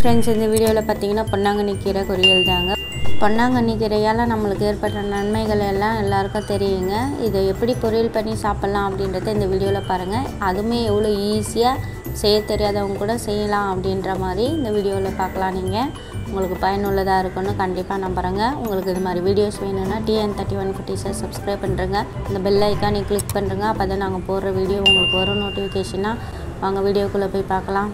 friends இந்த வீடியோவில் பார்த்தீங்கன்னா பொன்னாங்கண்ணி கீரை பொரியல் தாங்க பொன்னாங்கண்ணி கீரையால் நம்மளுக்கு ஏற்பட்ட நன்மைகள் எல்லாம் எல்லாருக்கும் தெரியுங்க இதை எப்படி பொரியல் பண்ணி சாப்பிட்லாம் அப்படின்றத இந்த வீடியோவில் பாருங்கள் அதுவுமே எவ்வளோ ஈஸியாக செய்ய தெரியாதவங்க கூட செய்யலாம் அப்படின்ற மாதிரி இந்த வீடியோவில் பார்க்கலாம் நீங்கள் உங்களுக்கு பயனுள்ளதாக இருக்கும்னு கண்டிப்பாக நம்புகிறேங்க உங்களுக்கு இது மாதிரி வீடியோஸ் வேணும்னா டிஎன் தேர்ட்டி ஒன் ஃபிஃப்டிஸை சப்ஸ்கிரைப் பண்ணுறேங்க இந்த பெல் ஐக்கானே கிளிக் பண்ணுறங்க அப்போ தான் நாங்கள் போடுற வீடியோ உங்களுக்கு வரும் நோட்டிஃபிகேஷனாக வாங்க வீடியோக்குள்ளே போய் பார்க்கலாம்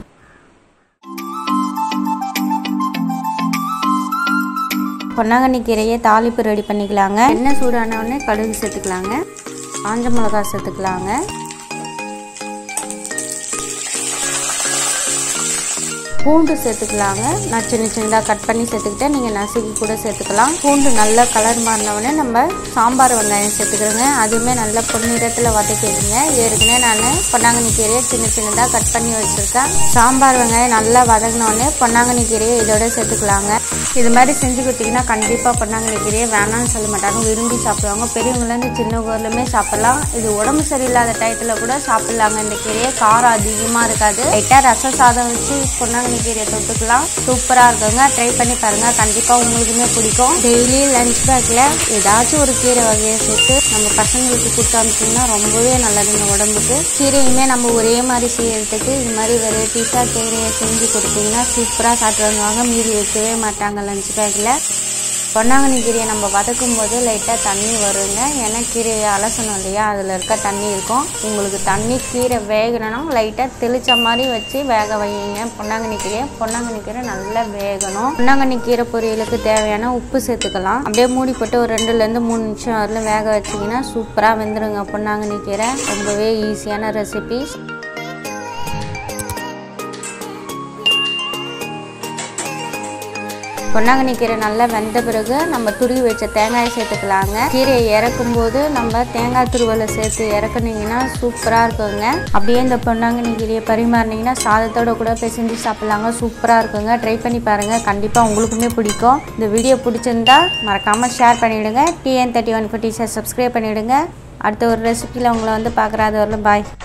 பொன்னாங்கண்ணி கீரையை தாளிப்பு ரெடி பண்ணிக்கலாங்க எண்ணெய் சூடான உடனே கடுகு சேர்த்துக்கலாங்க காஞ்ச மிளகாய் சேர்த்துக்கலாங்க பூண்டு சேர்த்துக்கலாங்க நான் சின்ன சின்னதாக கட் பண்ணி சேர்த்துக்கிட்டேன் நீங்கள் நசுக்கி கூட சேர்த்துக்கலாம் பூண்டு நல்லா கலர் மாறினவுடனே நம்ம சாம்பார் வெங்காயம் சேர்த்துக்கிறோங்க அதுவுமே நல்லா பொன்னிறத்தில் வதக்கிடுங்க ஏற்கனவே நான் பொன்னாங்கண்ணி கீரையை சின்ன சின்னதாக கட் பண்ணி வச்சுருக்கேன் சாம்பார் வெங்காயம் நல்லா வதங்கினோடனே பொன்னாங்கண்ணி கீரையை இதோட சேர்த்துக்கலாங்க இது மாதிரி செஞ்சு கொடுத்தீங்கன்னா கண்டிப்பாக பொன்னாங்கண்ணி கீரையை வேணாம்னு சொல்ல மாட்டாங்க விரும்பி சாப்பிடுவாங்க பெரியவங்கலேருந்து சின்னவங்கலேருமே சாப்பிட்லாம் இது உடம்பு சரியில்லாத டயத்தில் கூட சாப்பிட்லாங்க இந்த கீரையை காரம் அதிகமாக இருக்காது லைட்டாக ரச சாதம் வச்சு பொன்னாங்கண்ணி கீரையை தொட்டுக்கலாம் சூப்பராக இருக்குங்க ட்ரை பண்ணி பாருங்கள் கண்டிப்பாக உங்களுக்குமே பிடிக்கும் டெய்லி லஞ்ச் பேக்கில் ஏதாச்சும் ஒரு கீரை வகையை சேர்த்து நம்ம பசங்களுக்கு கொடுத்து அனுப்பிச்சிங்கன்னா ரொம்பவே நல்லதுங்க உடம்புக்கு கீரையுமே நம்ம ஒரே மாதிரி செய்யறதுக்கு இது மாதிரி வெரைட்டிஸாக கீரையை செஞ்சு கொடுத்தீங்கன்னா சூப்பராக சாப்பிட்டு வருவாங்க மீதி வைக்கவே மாட்டாங்க லஞ்ச் பேக்கில் பொன்னாங்கண்ணி கீரையை நம்ம வதக்கும் போது லைட்டாக தண்ணி வருங்க ஏன்னா கீரையை அலசணும் இல்லையா அதில் இருக்க தண்ணி இருக்கும் உங்களுக்கு தண்ணி கீரை வேகணும்னா லைட்டாக தெளிச்ச மாதிரி வச்சு வேக வைங்க பொன்னாங்கண்ணி கீரையை பொன்னாங்கண்ணி கீரை நல்லா வேகணும் பொன்னாங்கண்ணி கீரை பொரியலுக்கு தேவையான உப்பு சேர்த்துக்கலாம் அப்படியே மூடி போட்டு ஒரு ரெண்டுலேருந்து மூணு நிமிஷம் வரல வேக வச்சிங்கன்னா சூப்பராக வெந்துருங்க பொன்னாங்கண்ணி கீரை ரொம்பவே ஈஸியான ரெசிபி பொன்னாங்கண்ணி கீரை நல்லா வெந்த பிறகு நம்ம துருவி வச்ச தேங்காயை சேர்த்துக்கலாங்க கீரையை இறக்கும் போது நம்ம தேங்காய் துருவலை சேர்த்து இறக்குனீங்கன்னா சூப்பராக இருக்குங்க அப்படியே இந்த பொன்னாங்கண்ணி கீரையை பரிமாறினீங்கன்னா சாதத்தோட கூட பிசைஞ்சு சாப்பிட்லாங்க சூப்பராக இருக்குங்க ட்ரை பண்ணி பாருங்கள் கண்டிப்பாக உங்களுக்குமே பிடிக்கும் இந்த வீடியோ பிடிச்சிருந்தா மறக்காமல் ஷேர் பண்ணிவிடுங்க TN thirty one fifty subscribe பண்ணிவிடுங்க அடுத்த ஒரு ரெசிபியில் உங்களை வந்து பார்க்குற அது வரலும் பாய்